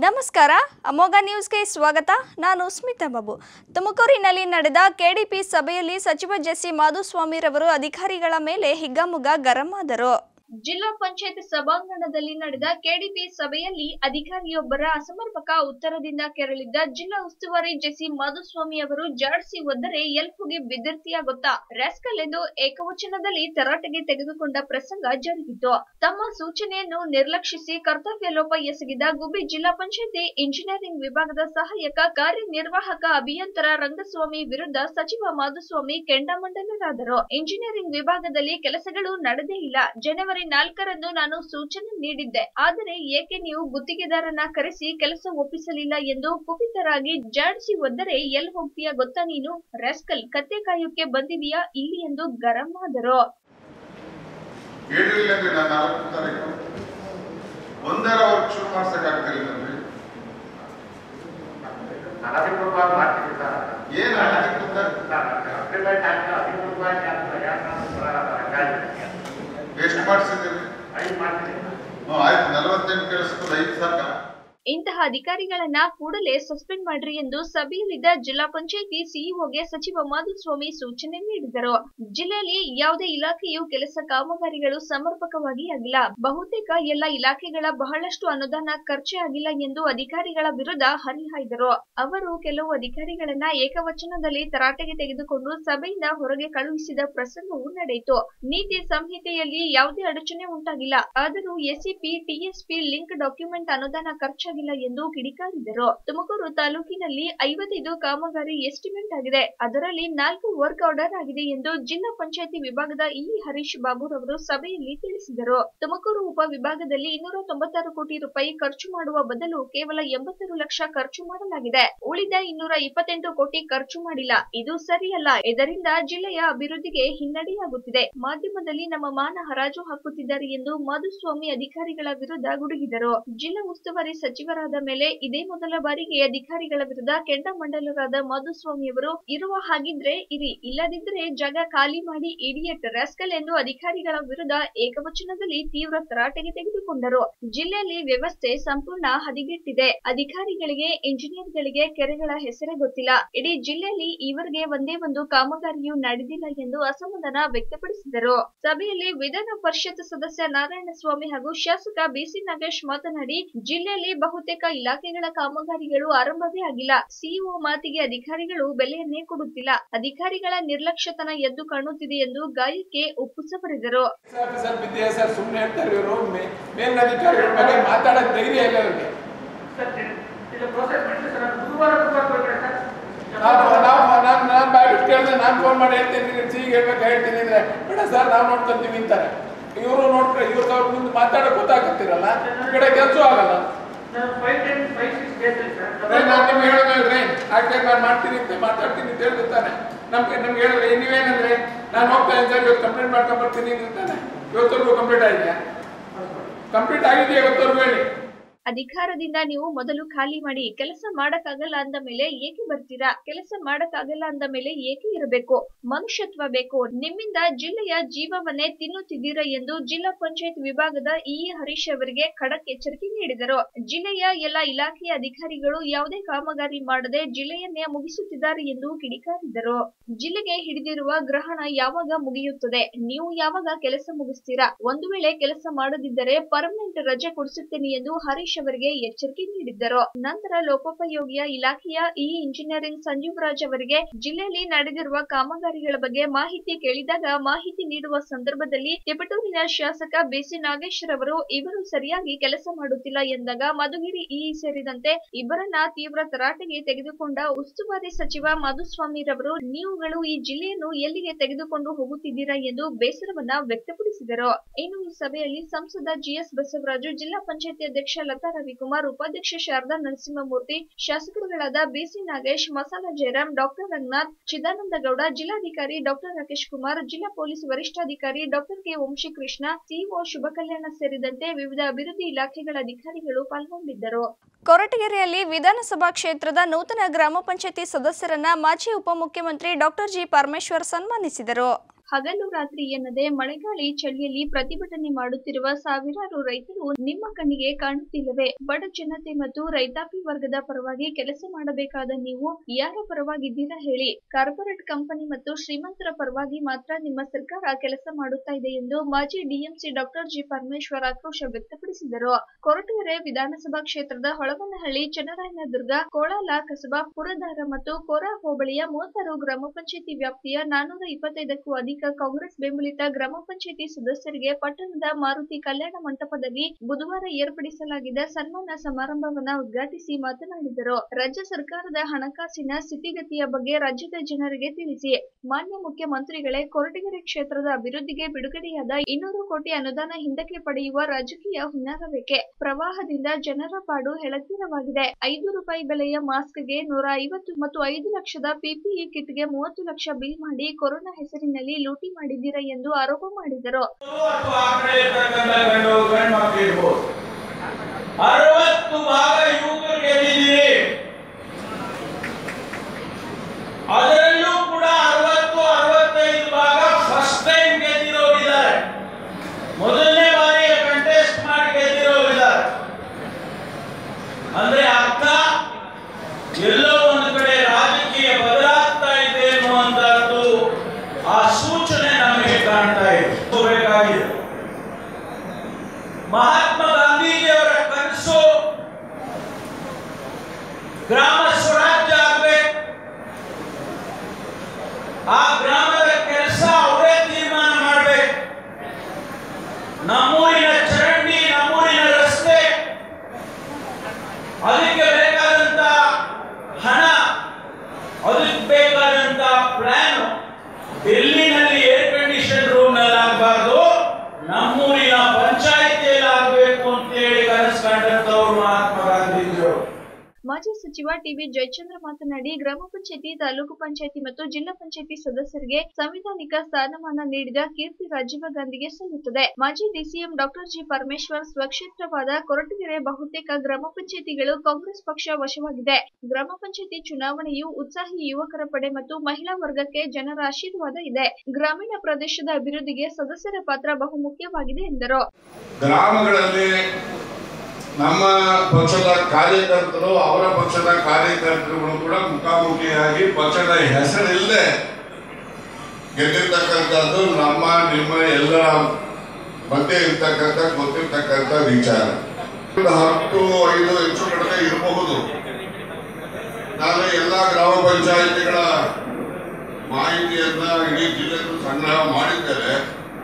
ನಮಸ್ಕಾರ ಅಮೋಘ ನ್ಯೂಸ್ಗೆ ಸ್ವಾಗತ ನಾನು ಸ್ಮಿತಾ ಬಾಬು ತುಮಕೂರಿನಲ್ಲಿ ನಡೆದ ಕೆಡಿಪಿ ಸಭೆಯಲ್ಲಿ ಸಚಿವ ಜೆಸಿ ಮಾಧುಸ್ವಾಮಿರವರು ಅಧಿಕಾರಿಗಳ ಮೇಲೆ ಹಿಗ್ಗಾಮುಗ್ಗಾ ಗರಂ ಆದರು ಜಿಲ್ಲಾ ಪಂಚಾಯತ್ ಸಭಾಂಗಣದಲ್ಲಿ ನಡೆದ ಕೆಡಿಪಿ ಸಭೆಯಲ್ಲಿ ಅಧಿಕಾರಿಯೊಬ್ಬರ ಅಸಮರ್ಪಕ ಉತ್ತರದಿಂದ ಕೆರಳಿದ್ದ ಜಿಲ್ಲಾ ಉಸ್ತುವಾರಿ ಜೆಸಿ ಮಾಧುಸ್ವಾಮಿ ಅವರು ಜಾಡಿಸಿ ಒದ್ದರೆ ಎಲ್ಫುಗೆ ಬಿದ್ದಿರ್ತೀಯ ಗೊತ್ತಾ ರ್ಯಾಸ್ಕಲ್ ಎಂದು ಏಕವಚನದಲ್ಲಿ ತರಾಟೆಗೆ ತೆಗೆದುಕೊಂಡ ಪ್ರಸಂಗ ಜರುಗಿತು ತಮ್ಮ ಸೂಚನೆಯನ್ನು ನಿರ್ಲಕ್ಷಿಸಿ ಕರ್ತವ್ಯ ಲೋಪ ಎಸಗಿದ ಗುಬ್ಬಿ ಜಿಲ್ಲಾ ಪಂಚಾಯತಿ ಇಂಜಿನಿಯರಿಂಗ್ ವಿಭಾಗದ ಸಹಾಯಕ ಕಾರ್ಯನಿರ್ವಾಹಕ ಅಭಿಯಂತರ ರಂಗಸ್ವಾಮಿ ವಿರುದ್ಧ ಸಚಿವ ಮಾಧುಸ್ವಾಮಿ ಕೆಂಡಾಮಂಡಲರಾದರು ಇಂಜಿನಿಯರಿಂಗ್ ವಿಭಾಗದಲ್ಲಿ ಕೆಲಸಗಳು ನಡೆದೇ ಇಲ್ಲ ಜನವರಿ ನಾಲ್ಕರಂದು ನಾನು ಸೂಚನೆ ನೀಡಿದ್ದೆ ಆದರೆ ಏಕೆ ನೀವು ಗುತ್ತಿಗೆದಾರನ ಕರೆಸಿ ಕೆಲಸ ಒಪ್ಪಿಸಲಿಲ್ಲ ಎಂದು ಕುಪಿತರಾಗಿ ಜಾಡಿಸಿ ಒದ್ದರೆ ಎಲ್ ಹೋಗ್ತೀಯ ಗೊತ್ತಾ ನೀನು ರೆಸ್ಕಲ್ ಕತ್ತೆ ಕಾಯೋಕೆ ಬಂದಿದೀಯಾ ಇಲ್ಲಿ ಎಂದು ಗರಂ ಆದರು ಹೇಳಿರಲಿಲ್ಲ ಅಂದ್ರೆ ನಾನು ನಾಲ್ಕು ತಾರೀಕು ಒಂದರ ವರ್ಕ್ ಶುರು ಮಾಡ್ಸಕ್ಕಾಗ್ತಿರ್ಲಿಲ್ಲನ್ರಿ ಅನಧಿಕೃತವಾಗಿ ಮಾಡ್ತೀವಿ ಸರ್ ಏನು ಅನಧಿಕೃತ ಅಗ್ರಿಮೆಂಟ್ ಆಗಿ ಅಧಿಕೃತವಾಗಿ ಆಗ್ತದೆ ಯಾಕಂದ್ರೆ ಎಷ್ಟು ಮಾಡಿಸಿದ್ದೀರಿ ಐದು ಮಾಡ್ತೀನಿ ಹ್ಞೂ ಆಯ್ತು ನಲವತ್ತೆಂಟು ಕೆಲಸಕ್ಕೆ ಐದು ಸಾಕ ಇಂತಹ ಅಧಿಕಾರಿಗಳನ್ನ ಕೂಡಲೇ ಸಸ್ಪೆಂಡ್ ಮಾಡ್ರಿ ಎಂದು ಸಭೆಯಲ್ಲಿದ್ದ ಜಿಲ್ಲಾ ಪಂಚಾಯಿತಿ ಸಿಇಒಗೆ ಸಚಿವ ಮಾಧುಸ್ವಾಮಿ ಸೂಚನೆ ನೀಡಿದರು ಜಿಲ್ಲೆಯಲ್ಲಿ ಯಾವುದೇ ಇಲಾಖೆಯು ಕೆಲಸ ಕಾಮಗಾರಿಗಳು ಸಮರ್ಪಕವಾಗಿ ಆಗಿಲ್ಲ ಬಹುತೇಕ ಎಲ್ಲ ಇಲಾಖೆಗಳ ಬಹಳಷ್ಟು ಅನುದಾನ ಖರ್ಚೇ ಆಗಿಲ್ಲ ಎಂದು ಅಧಿಕಾರಿಗಳ ವಿರುದ್ಧ ಹರಿಹಾಯ್ದರು ಅವರು ಕೆಲವು ಅಧಿಕಾರಿಗಳನ್ನ ಏಕವಚನದಲ್ಲಿ ತರಾಟೆಗೆ ತೆಗೆದುಕೊಂಡು ಸಭೆಯಿಂದ ಹೊರಗೆ ಕಳುಹಿಸಿದ ಪ್ರಸಂಗವೂ ನಡೆಯಿತು ನೀತಿ ಸಂಹಿತೆಯಲ್ಲಿ ಯಾವುದೇ ಅಡಚಣೆ ಉಂಟಾಗಿಲ್ಲ ಆದರೂ ಎಸಿಪಿ ಟಿಎಸ್ಪಿ ಲಿಂಕ್ ಡಾಕ್ಯುಮೆಂಟ್ ಅನುದಾನ ಖರ್ಚಾಗಿಲ್ಲ ಎಂದು ಕಿಡಿಕಾರಿದರು ತುಮಕೂರು ತಾಲೂಕಿನಲ್ಲಿ ಐವತ್ತೈದು ಕಾಮಗಾರಿ ಎಸ್ಟಿಮೇಟ್ ಆಗಿದೆ ಅದರಲ್ಲಿ ನಾಲ್ಕು ವರ್ಕ್ ಆರ್ಡರ್ ಆಗಿದೆ ಎಂದು ಜಿಲ್ಲಾ ಪಂಚಾಯತಿ ವಿಭಾಗದ ಇ ಹರೀಶ್ ಬಾಬುರವರು ಸಭೆಯಲ್ಲಿ ತಿಳಿಸಿದರು ತುಮಕೂರು ಉಪ ವಿಭಾಗದಲ್ಲಿ ಇನ್ನೂರ ತೊಂಬತ್ತಾರು ಕೋಟಿ ರೂಪಾಯಿ ಖರ್ಚು ಮಾಡುವ ಬದಲು ಕೇವಲ ಎಂಬತ್ತಾರು ಲಕ್ಷ ಖರ್ಚು ಮಾಡಲಾಗಿದೆ ಉಳಿದ ಇನ್ನೂರ ಇಪ್ಪತ್ತೆಂಟು ಕೋಟಿ ಖರ್ಚು ಮಾಡಿಲ್ಲ ಇದು ಸರಿಯಲ್ಲ ಇದರಿಂದ ಜಿಲ್ಲೆಯ ಅಭಿವೃದ್ಧಿಗೆ ಹಿನ್ನಡೆಯಾಗುತ್ತಿದೆ ಮಾಧ್ಯಮದಲ್ಲಿ ನಮ್ಮ ಮಾನ ಹರಾಜು ಹಾಕುತ್ತಿದ್ದಾರೆ ಎಂದು ಮಾಧುಸ್ವಾಮಿ ಅಧಿಕಾರಿಗಳ ವಿರುದ್ಧ ಗುಡುಗಿದರು ಜಿಲ್ಲಾ ಉಸ್ತುವಾರಿ ಸಚಿವರಾದ ಮೇಲೆ ಇದೇ ಮೊದಲ ಬಾರಿಗೆ ಅಧಿಕಾರಿಗಳ ವಿರುದ್ಧ ಕೆಂಡಾಮಂಡಲರಾದ ಮಾಧುಸ್ವಾಮಿಯವರು ಇರುವ ಹಾಗಿದ್ರೆ ಇರಿ ಇಲ್ಲದಿದ್ರೆ ಜಾಗ ಖಾಲಿ ಮಾಡಿ ಇಡಿಯಟ್ ರಾಸ್ಕಲ್ ಎಂದು ಅಧಿಕಾರಿಗಳ ವಿರುದ್ಧ ಏಕವಚನದಲ್ಲಿ ತೀವ್ರ ತರಾಟೆಗೆ ತೆಗೆದುಕೊಂಡರು ಜಿಲ್ಲೆಯಲ್ಲಿ ವ್ಯವಸ್ಥೆ ಸಂಪೂರ್ಣ ಹದಿಗೆಟ್ಟಿದೆ ಅಧಿಕಾರಿಗಳಿಗೆ ಇಂಜಿನಿಯರ್ಗಳಿಗೆ ಕೆರೆಗಳ ಹೆಸರೇ ಗೊತ್ತಿಲ್ಲ ಇಡೀ ಜಿಲ್ಲೆಯಲ್ಲಿ ಈವರೆಗೆ ಒಂದೇ ಒಂದು ಕಾಮಗಾರಿಯೂ ನಡೆದಿಲ್ಲ ಎಂದು ಅಸಮಾಧಾನ ವ್ಯಕ್ತಪಡಿಸಿದರು ಸಭೆಯಲ್ಲಿ ವಿಧಾನ ಪರಿಷತ್ ಸದಸ್ಯ ನಾರಾಯಣಸ್ವಾಮಿ ಹಾಗೂ ಶಾಸಕ ಬಿಸಿ ನಾಗೇಶ್ ಮಾತನಾಡಿ ಜಿಲ್ಲೆಯಲ್ಲಿ ಬಹುತೇಕ ಇಲಾಖೆಗಳ ಕಾಮಗಾರಿಗಳು ಆರಂಭವೇ ಆಗಿಲ್ಲ ಸಿಇಒ ಮಾತಿಗೆ ಅಧಿಕಾರಿಗಳು ಬೆಲೆಯನ್ನೇ ಕೊಡುತ್ತಿಲ್ಲ ಅಧಿಕಾರಿಗಳ ನಿರ್ಲಕ್ಷ್ಯತನ ಎದ್ದು ಕಾಣುತ್ತಿದೆ ಎಂದು ಗಾಯಕ್ಕೆ ಉಪ್ಪು ಸವರಿದರು ಆಫೀಸರ್ ಬಿದ್ದಿದೆ ಸರ್ ಸುಮ್ಮನೆ ಹೇಳ್ತಾರೆ ಇವರು ಮೇಲಧಿಕಾರಿಗಳ ಬಗ್ಗೆ ಮಾತಾಡೋದು ಧೈರ್ಯ ಇಲ್ಲ ಅವ್ರಿಗೆ ಇದು ಪ್ರೋಸೆಸ್ ಮಾಡಿ ಸರ್ ಗುರುವಾರ ಗುರುವಾರ ಬರ್ಬೇಡ ಸರ್ ನಾವು ನಾವು ನಾನು ನಾನು ಬಾಯ್ಬಿಟ್ಟು ಕೇಳಿದ್ರೆ ನಾನು ಫೋನ್ ಮಾಡಿ ಹೇಳ್ತೀನಿ ಸಿಗೆ ಹೇಳ್ಬೇಕು ಹೇಳ್ತೀನಿ ಅಂದ್ರೆ ಬೇಡ ಸರ್ ನಾವು ನೋಡ್ಕೊಂತೀವಿ ಅಂತಾರೆ ಇವರು ನೋಡ್ತಾರೆ ಇವ್ರು ಅವ್ರ ಮುಂದೆ ಮಾತಾಡೋಕೆ ಗೊತ್ತಾಗತ್ತಿರಲ್ಲ ಈ ಕಡೆ ಕೆಲಸ ಆಗಲ್ಲ ನಾನು five ten five six days ರೇ ಸರ್ ನಾನು ನಿಮ್ಗೆ ಹೇಳಿದ್ರೆ ಆಗ್ತೇ ನಾನು ಮಾಡ್ತೀನಿ ಅಂತ ಮಾತಾಡ್ತೀನಿ ಅಂತ ಹೇಳ್ಬಿಡ್ತಾನೆ ನಮ್ಗೆ ನಮ್ಗೆ ಹೇಳಿದ್ರೆ ನೀವೇನಂದ್ರೆ ನಾನು ಹೋಗ್ತೇನೆ ಸರ್ ಇವತ್ತು ಕಂಪ್ಲೇಂಟ್ ಮಾಡ್ಕೊಂಡ್ ಬರ್ತೀನಿ ಅಂತಾನೆ ಇವತ್ತವರೆಗೂ ಕಂಪ್ಲೀಟ್ ಆಗಿದೆಯಾ ಕಂಪ್ಲೀಟ್ ಆಗಿದೆಯಾ ಇವತ್ತವರೆಗೂ ಹೇಳಿ ಅಧಿಕಾರದಿಂದ ನೀವು ಮೊದಲು ಖಾಲಿ ಮಾಡಿ ಕೆಲಸ ಮಾಡಕ್ಕಾಗಲ್ಲ ಅಂದ ಮೇಲೆ ಏಕೆ ಬರ್ತೀರಾ ಕೆಲಸ ಮಾಡಕ್ಕಾಗಲ್ಲ ಅಂದ ಮೇಲೆ ಏಕೆ ಇರಬೇಕು ಮನುಷ್ಯತ್ವ ಬೇಕು ನಿಮ್ಮಿಂದ ಜಿಲ್ಲೆಯ ಜೀವವನ್ನೇ ತಿನ್ನುತ್ತಿದ್ದೀರಾ ಎಂದು ಜಿಲ್ಲಾ ಪಂಚಾಯತ್ ವಿಭಾಗದ ಇ ಹರೀಶ್ ಅವರಿಗೆ ಖಡಕ್ ಎಚ್ಚರಿಕೆ ನೀಡಿದರು ಜಿಲ್ಲೆಯ ಎಲ್ಲ ಇಲಾಖೆಯ ಅಧಿಕಾರಿಗಳು ಯಾವುದೇ ಕಾಮಗಾರಿ ಮಾಡದೆ ಜಿಲ್ಲೆಯನ್ನೇ ಮುಗಿಸುತ್ತಿದ್ದಾರೆ ಎಂದು ಕಿಡಿಕಾರಿದರು ಜಿಲ್ಲೆಗೆ ಹಿಡಿದಿರುವ ಗ್ರಹಣ ಯಾವಾಗ ಮುಗಿಯುತ್ತದೆ ನೀವು ಯಾವಾಗ ಕೆಲಸ ಮುಗಿಸ್ತೀರಾ ಒಂದು ವೇಳೆ ಕೆಲಸ ಮಾಡದಿದ್ದರೆ ಪರ್ಮನೆಂಟ್ ರಜೆ ಕೊಡಿಸುತ್ತೇನೆ ಎಂದು ಹರೀಶ್ ಅವರಿಗೆ ಎಚ್ಚರಿಕೆ ನೀಡಿದ್ದರು ನಂತರ ಲೋಕೋಪಯೋಗಿಯ ಇಲಾಖೆಯ ಇ ಇಂಜಿನಿಯರಿಂಗ್ ಸಂಜೀವ್ ರಾಜ್ ಅವರಿಗೆ ಜಿಲ್ಲೆಯಲ್ಲಿ ನಡೆದಿರುವ ಕಾಮಗಾರಿಗಳ ಬಗ್ಗೆ ಮಾಹಿತಿ ಕೇಳಿದಾಗ ಮಾಹಿತಿ ನೀಡುವ ಸಂದರ್ಭದಲ್ಲಿ ತಿಪಟೂರಿನ ಶಾಸಕ ಬಿಸಿ ನಾಗೇಶ್ ರವರು ಇವರು ಸರಿಯಾಗಿ ಕೆಲಸ ಮಾಡುತ್ತಿಲ್ಲ ಎಂದಾಗ ಮಧುಗಿರಿ ಇ ಸೇರಿದಂತೆ ಇಬ್ಬರನ್ನ ತೀವ್ರ ತರಾಟೆಗೆ ತೆಗೆದುಕೊಂಡ ಉಸ್ತುವಾರಿ ಸಚಿವ ಮಾಧುಸ್ವಾಮಿ ರವರು ನೀವುಗಳು ಈ ಜಿಲ್ಲೆಯನ್ನು ಎಲ್ಲಿಗೆ ತೆಗೆದುಕೊಂಡು ಹೋಗುತ್ತಿದ್ದೀರಾ ಎಂದು ಬೇಸರವನ್ನ ವ್ಯಕ್ತಪಡಿಸಿದರು ಇನ್ನು ಈ ಸಭೆಯಲ್ಲಿ ಸಂಸದ ಜಿಎಸ್ ಬಸವರಾಜು ಜಿಲ್ಲಾ ಪಂಚಾಯತಿ ಅಧ್ಯಕ್ಷ ಲತಾ ರವಿಕುಮಾರ್ ಉಪಾಧ್ಯಕ್ಷ ಶಾರದಾ ನರಸಿಂಹಮೂರ್ತಿ ಶಾಸಕರುಗಳಾದ ಬಿಸಿ ನಾಗೇಶ್ ಮಸಾಲ ಜಯರಾಮ್ ಡಾಕ್ಟರ್ ರಂಗನಾಥ್ ಚಿದಾನಂದ ಗೌಡ ಜಿಲ್ಲಾಧಿಕಾರಿ ಡಾಕ್ಟರ್ ರಾಕೇಶ್ ಕುಮಾರ್ ಜಿಲ್ಲಾ ಪೊಲೀಸ್ ವರಿಷ್ಠಾಧಿಕಾರಿ doctor K Vamshikrishna CEO Shubha Kalyan ಸೇರಿದಂತೆ ವಿವಿಧ ಅಭಿವೃದ್ಧಿ ಇಲಾಖೆಗಳ ಅಧಿಕಾರಿಗಳು ಪಾಲ್ಗೊಂಡಿದ್ದರು ಕೊರಟಗೆರೆಯಲ್ಲಿ ವಿಧಾನಸಭಾ ಕ್ಷೇತ್ರದ ನೂತನ ಗ್ರಾಮ ಪಂಚಾಯತಿ ಸದಸ್ಯರನ್ನ ಮಾಜಿ ಉಪಮುಖ್ಯಮಂತ್ರಿ ಡಾಕ್ಟರ್ ಜಿ ಪರಮೇಶ್ವರ್ ಸನ್ಮಾನಿಸಿದರು ಹಗಲು ರಾತ್ರಿ ಎನ್ನದೆ ಮಳೆಗಾಳಿ ಚಳಿಯಲ್ಲಿ ಪ್ರತಿಭಟನೆ ಮಾಡುತ್ತಿರುವ ಸಾವಿರಾರು ರೈತರು ನಿಮ್ಮ ಕಣ್ಣಿಗೆ ಕಾಣುತ್ತಿಲ್ಲವೇ ಬಡ ಜನತೆ ಮತ್ತು ರೈತಾಪಿ ವರ್ಗದ ಪರವಾಗಿ ಕೆಲಸ ಮಾಡಬೇಕಾದ ನೀವು ಯಾರ ಪರವಾಗಿದ್ದೀರಾ ಹೇಳಿ ಕಾರ್ಪೊರೇಟ್ ಕಂಪನಿ ಮತ್ತು ಶ್ರೀಮಂತರ ಪರವಾಗಿ ಮಾತ್ರ ನಿಮ್ಮ ಸರ್ಕಾರ ಕೆಲಸ ಮಾಡುತ್ತಾ ಇದೆ ಎಂದು ಮಾಜಿ ಡಿಎಂಸಿ ಡಾಕ್ಟರ್ ಜಿ ಪರಮೇಶ್ವರ್ ಆಕ್ರೋಶ ವ್ಯಕ್ತಪಡಿಸಿದರು ಕೊರಟಗೆರೆ ವಿಧಾನಸಭಾ ಕ್ಷೇತ್ರದ ಹೊಳವನಹಳ್ಳಿ ಚನ್ನರಾಯನದುರ್ಗ ಕೋಳಾಲ ಕಸಬಾ ಪುರದಾರ ಮತ್ತು ಕೋರಾ ಹೋಬಳಿಯ ಮೂವತ್ತಾರು ಗ್ರಾಮ ಪಂಚಾಯತಿ ವ್ಯಾಪ್ತಿಯ ನಾನೂರ ಇಪ್ಪತ್ತೈದಕ್ಕೂ ಅಧಿಕ ಕಾಂಗ್ರೆಸ್ ಬೆಂಬಲಿತ ಗ್ರಾಮ ಪಂಚಾಯತಿ ಸದಸ್ಯರಿಗೆ ಪಟ್ಟಣದ ಮಾರುತಿ ಕಲ್ಯಾಣ ಮಂಟಪದಲ್ಲಿ ಬುಧವಾರ ಏರ್ಪಡಿಸಲಾಗಿದ್ದ ಸನ್ಮಾನ ಸಮಾರಂಭವನ್ನ ಉದ್ಘಾಟಿಸಿ ಮಾತನಾಡಿದರು ರಾಜ್ಯ ಸರ್ಕಾರದ ಹಣಕಾಸಿನ ಸ್ಥಿತಿಗತಿಯ ಬಗ್ಗೆ ರಾಜ್ಯದ ಜನರಿಗೆ ತಿಳಿಸಿ ಮಾನ್ಯ ಮುಖ್ಯಮಂತ್ರಿಗಳೇ ಕೊರಟಗೆರೆ ಕ್ಷೇತ್ರದ ಅಭಿವೃದ್ಧಿಗೆ ಬಿಡುಗಡೆಯಾದ ಇನ್ನೂರು ಕೋಟಿ ಅನುದಾನ ಹಿಂದಕ್ಕೆ ಪಡೆಯುವ ರಾಜಕೀಯ ಹುನ್ನಾರಬೇಕೆ ಪ್ರವಾಹದಿಂದ ಜನರ ಪಾಡು ಹೆಳತೀರವಾಗಿದೆ ಐದು ರೂಪಾಯಿ ಬೆಲೆಯ ಮಾಸ್ಕ್ಗೆ ನೂರ ಐವತ್ತು ಮತ್ತು ಐದು ಲಕ್ಷದ ಪಿಪಿಇ ಕಿಟ್ಗೆ ಮೂವತ್ತು ಲಕ್ಷ ಬಿಲ್ ಮಾಡಿ ಕೊರೋನಾ ಹೆಸರಿನಲ್ಲಿ ಲೂಟಿ ಮಾಡಿದ್ದೀರಾ ಎಂದು ಆರೋಪ ಮಾಡಿದರು ಅಥವಾ ಆ ಕಡೆ ಇರ್ತಕ್ಕಂಥ ಗಂಡು ಗಂಡು ಮಕ್ಕಳು ಇರ್ಬೋದು ಅರವತ್ತು ಭಾಗ ಯುವಕರು ಗೆದ್ದಿದ್ದೀರಿ ಅದರಲ್ಲೂ ಕೂಡ ಅರವತ್ತು ಅರವತ್ತೈದು ಭಾಗ ಫಸ್ಟ್ ಟೈಮ್ ಗೆದ್ದಿರೋರಿದ್ದಾರೆ ಮೊದಲನೇ ಬಾರಿ ಕಂಟೆಸ್ಟ್ ಮಾಡಿ ಗೆದ್ದಿರೋರಿದ್ದಾರೆ ಅಂದ್ರೆ ಅರ್ಥ ಎಲ್ಲೋ ಒಂದು ಕಡೆ ರಾಜಕೀಯ ಬದಲಾಗ್ತಾ ಇದೆ ಅನ್ನುವಂತಹದ್ದು ಆ ಸೂಚನೆ ನಮಗೆ ಕಾಣ್ತಾ ಇದೆ ಹೋಗಬೇಕಾಗಿದೆ ಮಹಾತ್ಮ ಗಾಂಧೀಜಿಯವರ ಕನಸು ಗ್ರಾಮ ಸ್ವರಾಜ್ಯ ಆಗ್ಬೇಕು ಆ ಗ್ರಾಮದ ಕೆಲಸ ಅವರೇ ತೀರ್ಮಾನ ಮಾಡ್ಬೇಕು ನಮ್ಮೂರಿನ ಚರಂಡಿ ನಮ್ಮೂರಿನ ರಸ್ತೆ ಅದಕ್ಕೆ ಬೇಕಾದಂತ ಹಣ ಅದಕ್ಕೆ ಬೇಕಾದಂತ ಪ್ಲಾನ್ ಡೆಲ್ಲಿನಲ್ಲಿ ಏರ್ ಕಂಡೀಷನ್ ರೂಮ್ ನಲ್ಲಿ ಆಗಬಾರ್ದು ನಮ್ಮೂರಿನ ಪಂಚಾಯಿತಿಯಲ್ಲಿ ಆಗಬೇಕು ಅಂತ ಹೇಳಿ ಕನಸು ಕಂಡಂತವ್ರು ಮಹಾತ್ಮ ಗಾಂಧೀಜಿಯವರು ಮಾಜಿ ಸಚಿವ ಟಿವಿ ಜಯಚಂದ್ರ ಮಾತನಾಡಿ ಗ್ರಾಮ ಪಂಚಾಯತಿ ತಾಲೂಕು ಪಂಚಾಯತಿ ಮತ್ತು ಜಿಲ್ಲಾ ಪಂಚಾಯತಿ ಸದಸ್ಯರಿಗೆ ಸಂವಿಧಾನಿಕ ಸ್ಥಾನಮಾನ ನೀಡಿದ ಕೀರ್ತಿ ರಾಜೀವ ಗಾಂಧಿಗೆ ಸಲ್ಲುತ್ತದೆ ಮಾಜಿ ಡಿಸಿಎಂ ಡಾಕ್ಟರ್ ಜಿ ಪರಮೇಶ್ವರ್ ಸ್ವಕ್ಷೇತ್ರವಾದ ಕೊರಟಗೆರೆ ಬಹುತೇಕ ಗ್ರಾಮ ಪಂಚಾಯತಿಗಳು ಕಾಂಗ್ರೆಸ್ ಪಕ್ಷ ವಶವಾಗಿದೆ ಗ್ರಾಮ ಪಂಚಾಯತಿ ಚುನಾವಣೆಯು ಉತ್ಸಾಹಿ ಯುವಕರ ಪಡೆ ಮತ್ತು ಮಹಿಳಾ ವರ್ಗಕ್ಕೆ ಜನರ ಆಶೀರ್ವಾದ ಇದೆ ಗ್ರಾಮೀಣ ಪ್ರದೇಶದ ಅಭಿವೃದ್ಧಿಗೆ ಸದಸ್ಯರ ಪಾತ್ರ ಬಹುಮುಖ್ಯವಾಗಿದೆ ಎಂದರು ಗ್ರಾಮಗಳಲ್ಲಿ ನಮ್ಮ ಪಕ್ಷದ ಕಾರ್ಯಕರ್ತರು ಅವರ ಪಕ್ಷದ ಕಾರ್ಯಕರ್ತರುಗಳು ಕೂಡ ಮುಖಾಮುಖಿಯಾಗಿ ಪಕ್ಷದ ಹೆಸರಿಲ್ಲದೆ ಗೆದ್ದಿರ್ತಕ್ಕಂಥದ್ದು ನಮ್ಮ ನಿಮ್ಮ ಎಲ್ಲ ಮಧ್ಯೆ ಇರ್ತಕ್ಕಂಥ ಗೊತ್ತಿರ್ತಕ್ಕಂಥ ವಿಚಾರ ಒಂದು ಹತ್ತು ಐದು ಹೆಚ್ಚು ಕಡಿಮೆ ಇರಬಹುದು ನಾನು ಎಲ್ಲ ಗ್ರಾಮ ಪಂಚಾಯಿತಿಗಳ ಮಾಹಿತಿಯನ್ನ ಇಡೀ ಜಿಲ್ಲೆಗೂ ಸಂಗ್ರಹ ಮಾಡಿದ್ದೇನೆ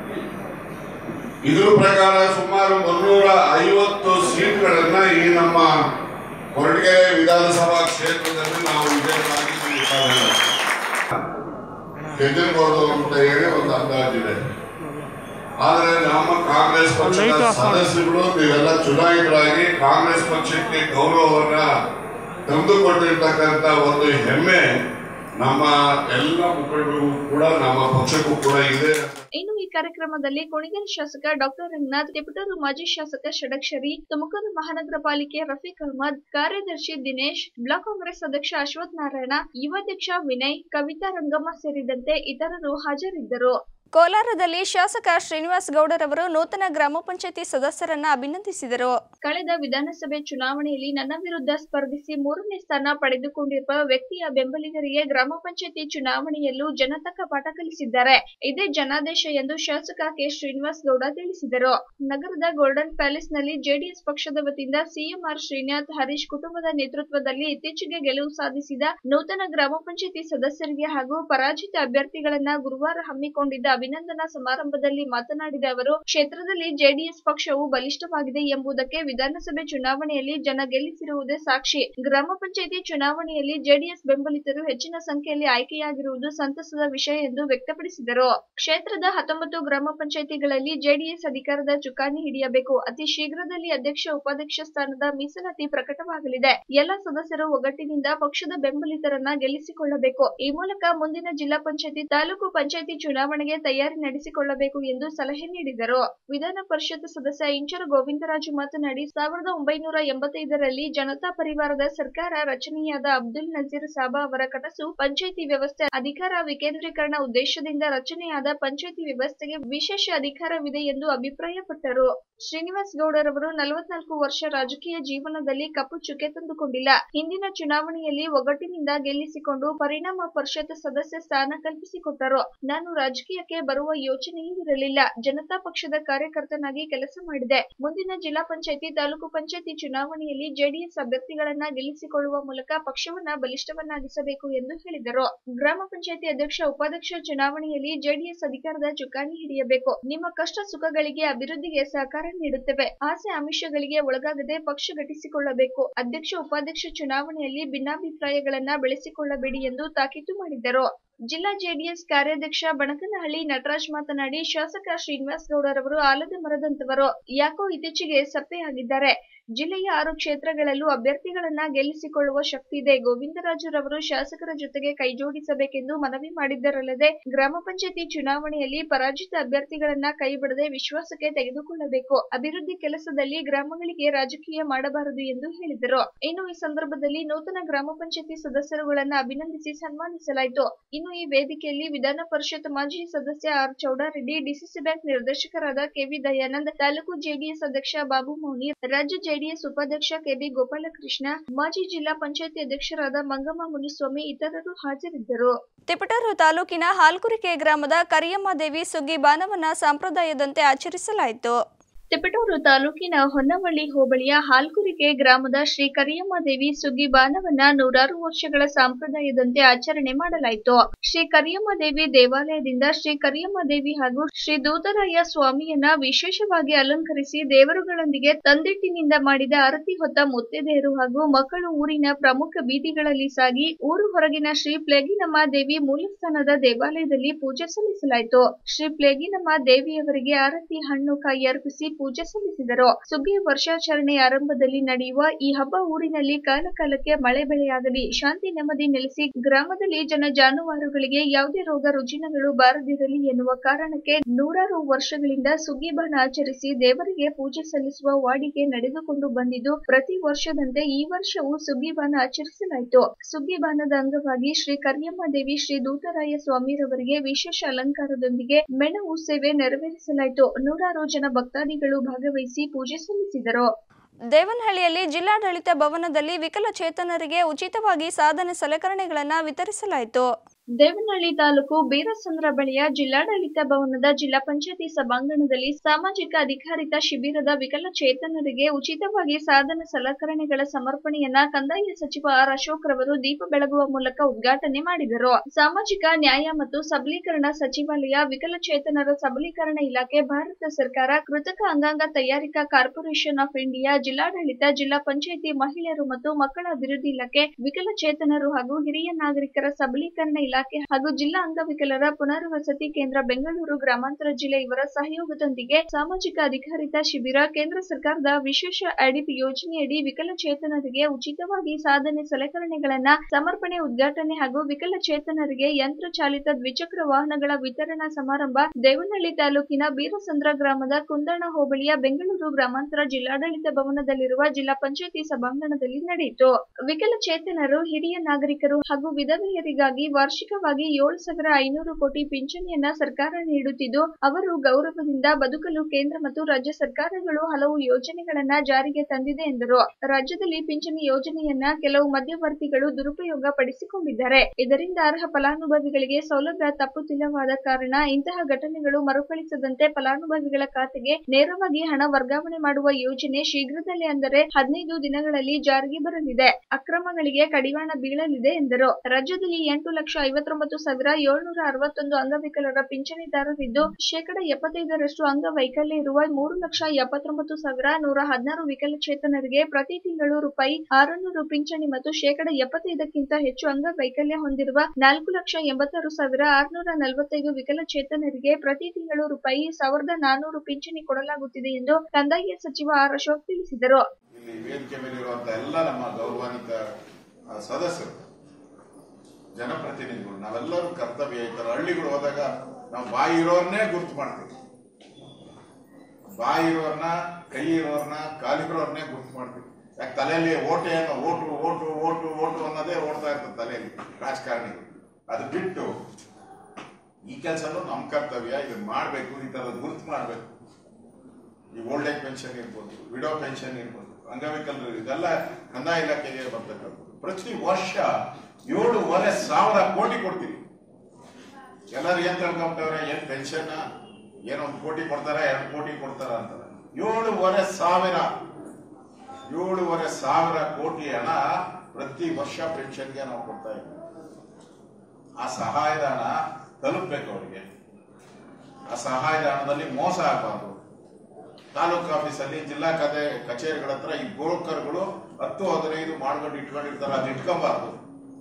ಇದ್ರ ಪ್ರಕಾರ ಸುಮಾರು ಮುನ್ನೂರ ಐವತ್ತು ಸೀಟ್ಗಳನ್ನ ಈ ನಮ್ಮ ಕೊರಟಗೆರೆ ವಿಧಾನಸಭಾ ಕ್ಷೇತ್ರದಲ್ಲಿ ನಾವು ವಿಜಯವಾಗಿ ಸಾಧನೆ ಗೆದ್ದಿರ್ಬೋದು ಅಂತ ಹೇಳಿ ಒಂದು ಅಂದಾಜಿದೆ ಆದ್ರೆ ನಮ್ಮ ಕಾಂಗ್ರೆಸ್ ಪಕ್ಷದ ಸದಸ್ಯರು ನೀವೆಲ್ಲ ಚುನಾಯಿತರಾಗಿ ಕಾಂಗ್ರೆಸ್ ಪಕ್ಷಕ್ಕೆ ಗೌರವವನ್ನ ತಂದುಕೊಟ್ಟಿರ್ತಕ್ಕಂಥ ಒಂದು ಹೆಮ್ಮೆ ನಮ್ಮ ಎಲ್ಲ ಮುಖಂಡರಿಗೂ ಕೂಡ ನಮ್ಮ ಪಕ್ಷಕ್ಕೂ ಕೂಡ ಇದೆ ಇನ್ನು ಈ ಕಾರ್ಯಕ್ರಮದಲ್ಲಿ ಕೊಣಿಗಲ್ ಶಾಸಕ ಡಾಕ್ಟರ್ ರಂಗನಾಥ್ ತಿಪಟೂರು ಮಾಜಿ ಶಾಸಕ ಷಡಕ್ಷರಿ ತುಮಕೂರು ಮಹಾನಗರ ಪಾಲಿಕೆ ರಫೀಕ್ ಅಹಮದ್ ಕಾರ್ಯದರ್ಶಿ ದಿನೇಶ್ ಬ್ಲಾಕ್ ಕಾಂಗ್ರೆಸ್ ಅಧ್ಯಕ್ಷ ಅಶ್ವಥ್ ನಾರಾಯಣ ಯುವಾಧ್ಯಕ್ಷ ವಿನಯ್ ಕವಿತಾ ರಂಗಮ್ಮ ಸೇರಿದಂತೆ ಇತರರು ಹಾಜರಿದ್ದರು ಕೋಲಾರದಲ್ಲಿ ಶಾಸಕ ಶ್ರೀನಿವಾಸ್ ಗೌಡರವರು ನೂತನ ಗ್ರಾಮ ಪಂಚಾಯತಿ ಸದಸ್ಯರನ್ನ ಅಭಿನಂದಿಸಿದರು ಕಳೆದ ವಿಧಾನಸಭೆ ಚುನಾವಣೆಯಲ್ಲಿ ನನ್ನ ವಿರುದ್ಧ ಸ್ಪರ್ಧಿಸಿ ಮೂರನೇ ಸ್ಥಾನ ಪಡೆದುಕೊಂಡಿರುವ ವ್ಯಕ್ತಿಯ ಬೆಂಬಲಿಗರಿಗೆ ಗ್ರಾಮ ಪಂಚಾಯತಿ ಚುನಾವಣೆಯಲ್ಲೂ ಜನ ತಕ್ಕ ಪಾಠ ಕಲಿಸಿದ್ದಾರೆ ಇದೇ ಜನಾದೇಶ ಎಂದು ಶಾಸಕ ಕೆ ಶ್ರೀನಿವಾಸ್ ಗೌಡ ತಿಳಿಸಿದರು ನಗರದ ಗೋಲ್ಡನ್ ಪ್ಯಾಲೇಸ್ ನಲ್ಲಿ ಜೆಡಿಎಸ್ ಪಕ್ಷದ ವತಿಯಿಂದ ಸಿಎಂ ಆರ್ ಶ್ರೀನಾಥ್ ಹರೀಶ್ ಕುಟುಂಬದ ನೇತೃತ್ವದಲ್ಲಿ ಇತ್ತೀಚೆಗೆ ಗೆಲುವು ಸಾಧಿಸಿದ ನೂತನ ಗ್ರಾಮ ಪಂಚಾಯತಿ ಸದಸ್ಯರಿಗೆ ಹಾಗೂ ಪರಾಜಿತ ಅಭ್ಯರ್ಥಿಗಳನ್ನ ಗುರುವಾರ ಹಮ್ಮಿಕೊಂಡಿದ್ದ ಅಭಿನಂದನಾ ಸಮಾರಂಭದಲ್ಲಿ ಮಾತನಾಡಿದ ಅವರು ಕ್ಷೇತ್ರದಲ್ಲಿ ಜೆಡಿಎಸ್ ಪಕ್ಷವು ಬಲಿಷ್ಠವಾಗಿದೆ ಎಂಬುದಕ್ಕೆ ವಿಧಾನಸಭೆ ಚುನಾವಣೆಯಲ್ಲಿ ಜನ ಗೆಲ್ಲಿಸಿರುವುದೇ ಸಾಕ್ಷಿ ಗ್ರಾಮ ಪಂಚಾಯತಿ ಚುನಾವಣೆಯಲ್ಲಿ ಜೆಡಿಎಸ್ ಬೆಂಬಲಿತರು ಹೆಚ್ಚಿನ ಸಂಖ್ಯೆಯಲ್ಲಿ ಆಯ್ಕೆಯಾಗಿರುವುದು ಸಂತಸದ ವಿಷಯ ಎಂದು ವ್ಯಕ್ತಪಡಿಸಿದರು ಕ್ಷೇತ್ರದ ಹತ್ತೊಂಬತ್ತು ಗ್ರಾಮ ಪಂಚಾಯತಿಗಳಲ್ಲಿ ಜೆಡಿಎಸ್ ಅಧಿಕಾರದ ಚುಕ್ಕಾಣಿ ಹಿಡಿಯಬೇಕು ಅತಿ ಶೀಘ್ರದಲ್ಲಿ ಅಧ್ಯಕ್ಷ ಉಪಾಧ್ಯಕ್ಷ ಸ್ಥಾನದ ಮೀಸಲಾತಿ ಪ್ರಕಟವಾಗಲಿದೆ ಎಲ್ಲ ಸದಸ್ಯರು ಒಗ್ಗಟ್ಟಿನಿಂದ ಪಕ್ಷದ ಬೆಂಬಲಿತರನ್ನ ಗೆಲ್ಲಿಸಿಕೊಳ್ಳಬೇಕು ಈ ಮೂಲಕ ಮುಂದಿನ ಜಿಲ್ಲಾ ಪಂಚಾಯತಿ ತಾಲೂಕು ಪಂಚಾಯತಿ ಚುನಾವಣೆಗೆ ತಯಾರಿ ನಡೆಸಿಕೊಳ್ಳಬೇಕು ಎಂದು ಸಲಹೆ ನೀಡಿದರು ವಿಧಾನ ಪರಿಷತ್ ಸದಸ್ಯ ಇಂಚರ ಗೋವಿಂದರಾಜು ಮಾತನಾಡಿ ಸಾವಿರದ ಒಂಬೈನೂರ ಎಂಬತ್ತೈದರಲ್ಲಿ ಜನತಾ ಪರಿವಾರದ ಸರ್ಕಾರ ರಚನೆಯಾದ ಅಬ್ದುಲ್ ನಜೀರ್ ಸಾಬಾ ಅವರ ಕನಸು ಪಂಚಾಯಿತಿ ವ್ಯವಸ್ಥೆ ಅಧಿಕಾರ ವಿಕೇಂದ್ರೀಕರಣ ಉದ್ದೇಶದಿಂದ ರಚನೆಯಾದ ಪಂಚಾಯಿತಿ ವ್ಯವಸ್ಥೆಗೆ ವಿಶೇಷ ಅಧಿಕಾರವಿದೆ ಎಂದು ಅಭಿಪ್ರಾಯಪಟ್ಟರು ಶ್ರೀನಿವಾಸ್ ಗೌಡರವರು ನಲವತ್ನಾಲ್ಕು ವರ್ಷ ರಾಜಕೀಯ ಜೀವನದಲ್ಲಿ ಕಪ್ಪು ಚುಕ್ಕೆ ತಂದುಕೊಂಡಿಲ್ಲ ಹಿಂದಿನ ಚುನಾವಣೆಯಲ್ಲಿ ಒಗ್ಗಟ್ಟಿನಿಂದ ಗೆಲ್ಲಿಸಿಕೊಂಡು ಪರಿಣಾಮ ಪರಿಷತ್ ಸದಸ್ಯ ಸ್ಥಾನ ಕಲ್ಪಿಸಿಕೊಟ್ಟರು ನಾನು ರಾಜಕೀಯಕ್ಕೆ ಬರುವ ಯೋಚನೆಯೂ ಇರಲಿಲ್ಲ ಜನತಾ ಪಕ್ಷದ ಕಾರ್ಯಕರ್ತನಾಗಿ ಕೆಲಸ ಮಾಡಿದೆ ಮುಂದಿನ ಜಿಲ್ಲಾ ಪಂಚಾಯತಿ ತಾಲೂಕು ಪಂಚಾಯತಿ ಚುನಾವಣೆಯಲ್ಲಿ ಜೆಡಿಎಸ್ ಅಭ್ಯರ್ಥಿಗಳನ್ನ ಗೆಲ್ಲಿಸಿಕೊಳ್ಳುವ ಮೂಲಕ ಪಕ್ಷವನ್ನ ಬಲಿಷ್ಠವನ್ನಾಗಿಸಬೇಕು ಎಂದು ಹೇಳಿದರು ಗ್ರಾಮ ಪಂಚಾಯತಿ ಅಧ್ಯಕ್ಷ ಉಪಾಧ್ಯಕ್ಷ ಚುನಾವಣೆಯಲ್ಲಿ ಜೆಡಿಎಸ್ ಅಧಿಕಾರದ ಚುಕ್ಕಾಣಿ ಹಿಡಿಯಬೇಕು ನಿಮ್ಮ ಕಷ್ಟ ಸುಖಗಳಿಗೆ ಅಭಿವೃದ್ಧಿಗೆ ಸಹಕಾರ ನೀಡುತ್ತೇವೆ ಆಸೆ ಆಮಿಷಗಳಿಗೆ ಒಳಗಾಗದೆ ಪಕ್ಷ ಘಟಿಸಿಕೊಳ್ಳಬೇಕು ಅಧ್ಯಕ್ಷ ಉಪಾಧ್ಯಕ್ಷ ಚುನಾವಣೆಯಲ್ಲಿ ಭಿನ್ನಾಭಿಪ್ರಾಯಗಳನ್ನ ಬೆಳೆಸಿಕೊಳ್ಳಬೇಡಿ ಎಂದು ತಾಕೀತು ಮಾಡಿದರು ಜಿಲ್ಲಾ ಜೆಡಿಎಸ್ ಕಾರ್ಯಾಧ್ಯಕ್ಷ ಬಣಕನಹಳ್ಳಿ ನಟರಾಜ್ ಮಾತನಾಡಿ ಶಾಸಕ ಶ್ರೀನಿವಾಸ್ ಗೌಡರವರು ಆಲದ ಮರದಂತವರು ಯಾಕೋ ಇತ್ತೀಚೆಗೆ ಸಪ್ಪೆಯಾಗಿದ್ದಾರೆ ಜಿಲ್ಲೆಯ ಆರು ಕ್ಷೇತ್ರಗಳಲ್ಲೂ ಅಭ್ಯರ್ಥಿಗಳನ್ನ ಗೆಲ್ಲಿಸಿಕೊಳ್ಳುವ ಶಕ್ತಿ ಇದೆ ಗೋವಿಂದರಾಜುರವರು ಶಾಸಕರ ಜೊತೆಗೆ ಕೈಜೋಡಿಸಬೇಕೆಂದು ಮನವಿ ಮಾಡಿದ್ದರಲ್ಲದೆ ಗ್ರಾಮ ಪಂಚಾಯತಿ ಚುನಾವಣೆಯಲ್ಲಿ ಪರಾಜಿತ ಅಭ್ಯರ್ಥಿಗಳನ್ನ ಕೈಬಿಡದೆ ವಿಶ್ವಾಸಕ್ಕೆ ತೆಗೆದುಕೊಳ್ಳಬೇಕು ಅಭಿವೃದ್ಧಿ ಕೆಲಸದಲ್ಲಿ ಗ್ರಾಮಗಳಿಗೆ ರಾಜಕೀಯ ಮಾಡಬಾರದು ಎಂದು ಹೇಳಿದರು ಇನ್ನು ಈ ಸಂದರ್ಭದಲ್ಲಿ ನೂತನ ಗ್ರಾಮ ಪಂಚಾಯತಿ ಸದಸ್ಯರುಗಳನ್ನ ಅಭಿನಂದಿಸಿ ಸನ್ಮಾನಿಸಲಾಯಿತು ಇನ್ನು ಈ ವೇದಿಕೆಯಲ್ಲಿ ವಿಧಾನ ಪರಿಷತ್ ಮಾಜಿ ಸದಸ್ಯ ಆರ್ ಚೌಡಾರೆಡ್ಡಿ ಡಿಸಿಸಿ ಬ್ಯಾಂಕ್ ನಿರ್ದೇಶಕರಾದ ಕೆವಿ ದಯಾನಂದ್ ತಾಲೂಕು ಜೆಡಿಎಸ್ ಅಧ್ಯಕ್ಷ ಬಾಬು ಮೌನಿ ರಾಜ್ಯ ಜೆಡಿಎಸ್ ಉಪಾಧ್ಯಕ್ಷ ಕೆಬಿ ಗೋಪಾಲಕೃಷ್ಣ ಮಾಜಿ ಜಿಲ್ಲಾ ಪಂಚಾಯತಿ ಅಧ್ಯಕ್ಷರಾದ ಮಂಗಮ್ಮ ಮುನಿಸ್ವಾಮಿ ಇತರರು ಹಾಜರಿದ್ದರು ತಿಪಟೂರು ತಾಲೂಕಿನ ಹಾಲ್ಕುರಿಕೆ ಗ್ರಾಮದ ಕರಿಯಮ್ಮ ದೇವಿ ಸುಗ್ಗಿ ಬಾನವನ್ನ ಸಂಪ್ರದಾಯದಂತೆ ಆಚರಿಸಲಾಯಿತು ತಿಪಟೂರು ತಾಲೂಕಿನ ಹೊನ್ನವಳ್ಳಿ ಹೋಬಳಿಯ ಹಾಲ್ಕುರಿಕೆ ಗ್ರಾಮದ ಶ್ರೀ ಕರಿಯಮ್ಮ ದೇವಿ ಸುಗ್ಗಿ ಬಾನವನ್ನ ನೂರಾರು ವರ್ಷಗಳ ಸಂಪ್ರದಾಯದಂತೆ ಆಚರಣೆ ಮಾಡಲಾಯಿತು ಶ್ರೀ ಕರಿಯಮ್ಮ ದೇವಿ ದೇವಾಲಯದಿಂದ ಶ್ರೀ ಕರಿಯಮ್ಮ ದೇವಿ ಹಾಗೂ ಶ್ರೀ ದೂತರಾಯ ಸ್ವಾಮಿಯನ್ನ ವಿಶೇಷವಾಗಿ ಅಲಂಕರಿಸಿ ದೇವರುಗಳೊಂದಿಗೆ ತಂದಿಟ್ಟಿನಿಂದ ಮಾಡಿದ ಆರತಿ ಹೊತ್ತ ಮುತ್ತೈದೆಯರು ಹಾಗೂ ಮಕ್ಕಳು ಊರಿನ ಪ್ರಮುಖ ಬೀದಿಗಳಲ್ಲಿ ಸಾಗಿ ಊರು ಹೊರಗಿನ ಶ್ರೀ ಪ್ಲೇಗಿನಮ್ಮ ದೇವಿ ಮೂಲಸ್ಥಾನದ ದೇವಾಲಯದಲ್ಲಿ ಪೂಜೆ ಸಲ್ಲಿಸಲಾಯಿತು ಶ್ರೀ ಪ್ಲೇಗಿನಮ್ಮ ದೇವಿಯವರಿಗೆ ಆರತಿ ಹಣ್ಣು ಕಾಯಿ ಅರ್ಪಿಸಿ ಪೂಜೆ ಸಲ್ಲಿಸಿದರು ಸುಗ್ಗಿ ವರ್ಷಾಚರಣೆ ಆರಂಭದಲ್ಲಿ ನಡೆಯುವ ಈ ಹಬ್ಬ ಊರಿನಲ್ಲಿ ಕಾಲ ಕಾಲಕ್ಕೆ ಮಳೆ ಬೆಳೆಯಾಗಲಿ ಶಾಂತಿ ನೆಮ್ಮದಿ ನೆಲೆಸಿ ಗ್ರಾಮದಲ್ಲಿ ಜನ ಜಾನುವಾರುಗಳಿಗೆ ಯಾವುದೇ ರೋಗ ರುಜಿನಗಳು ಬಾರದಿರಲಿ ಎನ್ನುವ ಕಾರಣಕ್ಕೆ ನೂರಾರು ವರ್ಷಗಳಿಂದ ಸುಗ್ಗಿಬಾನ ಆಚರಿಸಿ ದೇವರಿಗೆ ಪೂಜೆ ಸಲ್ಲಿಸುವ ವಾಡಿಕೆ ನಡೆದುಕೊಂಡು ಬಂದಿದ್ದು ಪ್ರತಿ ವರ್ಷದಂತೆ ಈ ವರ್ಷವೂ ಸುಗ್ಗಿಬಾನ ಆಚರಿಸಲಾಯಿತು ಸುಗ್ಗಿಬಾನದ ಅಂಗವಾಗಿ ಶ್ರೀ ಕರಿಯಮ್ಮ ದೇವಿ ಶ್ರೀ ದೂತರಾಯ ಸ್ವಾಮಿರವರಿಗೆ ವಿಶೇಷ ಅಲಂಕಾರದೊಂದಿಗೆ ಮೆಣವು ಸೇವೆ ನೆರವೇರಿಸಲಾಯಿತು ನೂರಾರು ಜನ ಭಕ್ತಾದಿಗಳು ಭಾಗವಹಿಸಿ ಪೂಜೆ ಸಲ್ಲಿಸಿದರು ದೇವನಹಳ್ಳಿಯಲ್ಲಿ ಜಿಲ್ಲಾಡಳಿತ ಭವನದಲ್ಲಿ ವಿಕಲಚೇತನರಿಗೆ ಉಚಿತವಾಗಿ ಸಾಧನ ಸಲಕರಣೆಗಳನ್ನು ವಿತರಿಸಲಾಯಿತು ದೇವನಹಳ್ಳಿ ತಾಲೂಕು ಬೀರಸಂದ್ರ ಬಳಿಯ ಜಿಲ್ಲಾಡಳಿತ ಭವನದ ಜಿಲ್ಲಾ ಪಂಚಾಯತಿ ಸಭಾಂಗಣದಲ್ಲಿ ಸಾಮಾಜಿಕ ಅಧಿಕಾರಿತ ಶಿಬಿರದ ವಿಕಲಚೇತನರಿಗೆ ಉಚಿತವಾಗಿ ಸಾಧನ ಸಲಕರಣೆಗಳ ಸಮರ್ಪಣೆಯನ್ನ ಕಂದಾಯ ಸಚಿವ ಆರ್ ಅಶೋಕ್ ರವರು ದೀಪ ಬೆಳಗುವ ಮೂಲಕ ಉದ್ಘಾಟನೆ ಮಾಡಿದರು ಸಾಮಾಜಿಕ ನ್ಯಾಯ ಮತ್ತು ಸಬಲೀಕರಣ ಸಚಿವಾಲಯ ವಿಕಲಚೇತನರ ಸಬಲೀಕರಣ ಇಲಾಖೆ ಭಾರತ ಸರ್ಕಾರ ಕೃತಕ ಅಂಗಾಂಗ ತಯಾರಿಕಾ ಕಾರ್ಪೊರೇಷನ್ ಆಫ್ ಇಂಡಿಯಾ ಜಿಲ್ಲಾಡಳಿತ ಜಿಲ್ಲಾ ಪಂಚಾಯತಿ ಮಹಿಳೆಯರು ಮತ್ತು ಮಕ್ಕಳ ಅಭಿವೃದ್ಧಿ ಇಲಾಖೆ ವಿಕಲಚೇತನರು ಹಾಗೂ ಹಿರಿಯ ನಾಗರಿಕರ ಸಬಲೀಕರಣ ಇಲಾಖೆ ಹಾಗೂ ಜಿಲ್ಲಾ ಅಂಗವಿಕಲರ ಪುನರ್ವಸತಿ ಕೇಂದ್ರ ಬೆಂಗಳೂರು ಗ್ರಾಮಾಂತರ ಜಿಲ್ಲೆ ಇವರ ಸಹಯೋಗದೊಂದಿಗೆ ಸಾಮಾಜಿಕ ಅಧಿಕಾರಿತ ಶಿಬಿರ ಕೇಂದ್ರ ಸರ್ಕಾರದ ವಿಶೇಷ ಅಡಿಪ್ ಯೋಜನೆಯಡಿ ವಿಕಲಚೇತನರಿಗೆ ಉಚಿತವಾಗಿ ಸಾಧನೆ ಸಲಕರಣೆಗಳನ್ನ ಸಮರ್ಪಣೆ ಉದ್ಘಾಟನೆ ಹಾಗೂ ವಿಕಲಚೇತನರಿಗೆ ಯಂತ್ರ ಚಾಲಿತ ದ್ವಿಚಕ್ರ ವಾಹನಗಳ ವಿತರಣಾ ಸಮಾರಂಭ ದೇವನಹಳ್ಳಿ ತಾಲೂಕಿನ ಬೀರಸಂದ್ರ ಗ್ರಾಮದ ಕುಂದಣ ಹೋಬಳಿಯ ಬೆಂಗಳೂರು ಗ್ರಾಮಾಂತರ ಜಿಲ್ಲಾಡಳಿತ ಭವನದಲ್ಲಿರುವ ಜಿಲ್ಲಾ ಪಂಚಾಯತಿ ಸಭಾಂಗಣದಲ್ಲಿ ನಡೆಯಿತು ವಿಕಲಚೇತನರು ಹಿರಿಯ ನಾಗರಿಕರು ಹಾಗೂ ವಿಧವೆಯರಿಗಾಗಿ ವಾರ್ಷಿಕವಾಗಿ ಏಳು ಸಾವಿರ ಐನೂರು ಕೋಟಿ ಪಿಂಚಣಿಯನ್ನ ಸರ್ಕಾರ ನೀಡುತ್ತಿದ್ದು ಅವರು ಗೌರವದಿಂದ ಬದುಕಲು ಕೇಂದ್ರ ಮತ್ತು ರಾಜ್ಯ ಸರ್ಕಾರಗಳು ಹಲವು ಯೋಜನೆಗಳನ್ನ ಜಾರಿಗೆ ತಂದಿದೆ ಎಂದರು ರಾಜ್ಯದಲ್ಲಿ ಪಿಂಚಣಿ ಯೋಜನೆಯನ್ನ ಕೆಲವು ಮಧ್ಯವರ್ತಿಗಳು ದುರುಪಯೋಗ ಪಡಿಸಿಕೊಂಡಿದ್ದಾರೆ ಇದರಿಂದ ಅರ್ಹ ಫಲಾನುಭವಿಗಳಿಗೆ ಸೌಲಭ್ಯ ತಪ್ಪುತ್ತಿಲ್ಲವಾದ ಕಾರಣ ಇಂತಹ ಘಟನೆಗಳು ಮರುಕಳಿಸದಂತೆ ಫಲಾನುಭವಿಗಳ ಖಾತೆಗೆ ನೇರವಾಗಿ ಹಣ ವರ್ಗಾವಣೆ ಮಾಡುವ ಯೋಜನೆ ಶೀಘ್ರದಲ್ಲೇ ಅಂದರೆ ಹದಿನೈದು ದಿನಗಳಲ್ಲಿ ಜಾರಿಗೆ ಬರಲಿದೆ ಅಕ್ರಮಗಳಿಗೆ ಕಡಿವಾಣ ಬೀಳಲಿದೆ ಎಂದರು ರಾಜ್ಯದಲ್ಲಿ ಎಂಟು ಲಕ್ಷ ಐವತ್ತೊಂಬತ್ತು ಸಾವಿರ ಏಳ್ನೂರ ಅರವತ್ತೊಂದು ಅಂಗವಿಕಲರ ಪಿಂಚಣಿದಾರರಿದ್ದು ಶೇಕಡ ಎಪ್ಪತ್ತೈದರಷ್ಟು ಅಂಗವೈಕಲ್ಯ ಇರುವ ಮೂರು ಲಕ್ಷ ಎಪ್ಪತ್ತೊಂಬತ್ತು ಸಾವಿರ ನೂರ ಹದಿನಾರು ವಿಕಲಚೇತನರಿಗೆ ಪ್ರತಿ ತಿಂಗಳು ರೂಪಾಯಿ ಆರುನೂರು ಪಿಂಚಣಿ ಮತ್ತು ಶೇಕಡ ಎಪ್ಪತ್ತೈದಕ್ಕಿಂತ ಹೆಚ್ಚು ಅಂಗವೈಕಲ್ಯ ಹೊಂದಿರುವ ನಾಲ್ಕು ಲಕ್ಷ ಎಂಬತ್ತಾರು ಸಾವಿರ ಆರುನೂರ ನಲವತ್ತೈದು ವಿಕಲಚೇತನರಿಗೆ ಪ್ರತಿ ತಿಂಗಳು ರೂಪಾಯಿ ಸಾವಿರದ ನಾನೂರು ಪಿಂಚಣಿ ಕೊಡಲಾಗುತ್ತಿದೆ ಎಂದು ಕಂದಾಯ ಸಚಿವ ಆರ್ ಅಶೋಕ್ ತಿಳಿಸಿದರು ಇಲ್ಲಿ ವೇದಿಕೆ ಮೇಲೆ ಇರುವಂತಹ ಎಲ್ಲ ನಮ್ಮ ಗೌರವಾನ್ವಿತ ಆ, ಸದಸ್ಯರು ಜನಪ್ರತಿನಿಧಿಗಳು ನಾವೆಲ್ಲರೂ ಕರ್ತವ್ಯ ಈ ಥರ ಹಳ್ಳಿಗಳು ಹೋದಾಗ ನಾವು ಬಾಯಿ ಇರೋರ್ನೇ ಗುರ್ತು ಮಾಡ್ತೀವಿ ಬಾಯಿ ಇರೋರ್ನ ಕೈ ಇರೋರ್ನ ಕಾಲಿರೋರ್ನೇ ಗುರ್ತು ಮಾಡ್ತೀವಿ ಯಾಕೆ ತಲೆಯಲ್ಲಿ ಓಟೆ ಅನ್ನೋ ಓಟು ಓಟು ಓಟು ಓಟು ಅನ್ನೋದೇ ಓಡ್ತಾ ಇರ್ತದೆ ತಲೆಯಲ್ಲಿ ರಾಜಕಾರಣಿಗಳು ಅದು ಬಿಟ್ಟು ಈ ಕೆಲಸನೂ ನಮ್ಮ ಕರ್ತವ್ಯ ಇದನ್ನ ಮಾಡಬೇಕು ಈ ಥರದ ಗುರ್ತು ಮಾಡಬೇಕು ಈ ಓಲ್ಡ್ ಏಜ್ ಪೆನ್ಷನ್ ಇರ್ಬೋದು ವಿಡೋ ಪೆನ್ಷನ್ ಇರ್ಬೋದು ಅಂಗವಿಕಲರು ಇದೆಲ್ಲ ಕಂದಾಯ ಇಲಾಖೆಗೆ ಬರ್ತಕ್ಕಂಥದ್ದು ಪ್ರತಿ ವರ್ಷ ಏಳೂವರೆ ಸಾವಿರ ಕೋಟಿ ಕೊಡ್ತೀವಿ ಎಲ್ಲರೂ ಏನ್ ತಿಳ್ಕೊಂಬಿಟ್ಟವ್ರೆ ಏನ್ ಪೆನ್ಷನ್ ಏನೋ ಒಂದು ಕೋಟಿ ಕೊಡ್ತಾರ ಎರಡು ಕೋಟಿ ಕೊಡ್ತಾರ ಅಂತಾರೆ ಏಳೂವರೆ ಸಾವಿರ ಏಳೂವರೆ ಸಾವಿರ ಕೋಟಿ ಹಣ ಪ್ರತಿ ವರ್ಷ ಪೆನ್ಷನ್ಗೆ ನಾವು ಕೊಡ್ತಾ ಇದ್ದೀವಿ ಆ ಸಹಾಯದ ಹಣ ತಲುಪಬೇಕು ಅವರಿಗೆ ಆ ಸಹಾಯದ ಹಣದಲ್ಲಿ ಮೋಸ ಆಗಬಾರ್ದು ತಾಲೂಕು ಆಫೀಸಲ್ಲಿ ಜಿಲ್ಲಾ ಕತೆ ಕಚೇರಿಗಳ ಹತ್ರ ಈ ಬ್ರೋಕರ್ಗಳು ಹತ್ತು ಹದಿನೈದು ಮಾಡ್ಕೊಂಡು ಇಟ್ಕೊಂಡಿರ್ತಾರೆ ಅದು ಇಟ್ಕೊಬಾರ್ದು